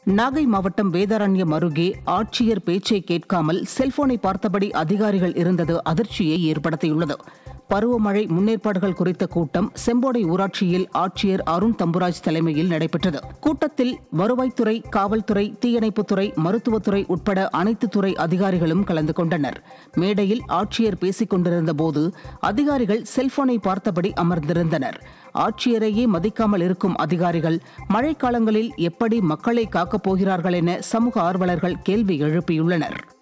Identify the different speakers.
Speaker 1: நாகை மாவட்டம் வேதாரண்யம் அருகே ஆட்சியர் பேச்சை கேட்காமல் செல்போனை பார்த்தபடி அதிகாரிகள் இருந்தது அதிர்ச்சியை ஏற்படுத்தியுள்ளது பருவமழை முன்னேற்பாடுகள் குறித்த கூட்டம் செம்போடை ஊராட்சியில் ஆட்சியர் அருண் தம்புராஜ் தலைமையில் நடைபெற்றது கூட்டத்தில் வருவாய்த்துறை காவல்துறை தீயணைப்புத்துறை மருத்துவத்துறை உட்பட அனைத்து துறை அதிகாரிகளும் கலந்து கொண்டனர் மேடையில் ஆட்சியர் பேசிக் கொண்டிருந்த போது அதிகாரிகள் செல்போனை பார்த்தபடி அமர்ந்திருந்தனர் ஆட்சியரையே மதிக்காமல் இருக்கும் அதிகாரிகள் மழைக்காலங்களில் எப்படி மக்களை காக்கப் போகிறார்கள் என சமூக ஆர்வலர்கள் கேள்வி எழுப்பியுள்ளனர்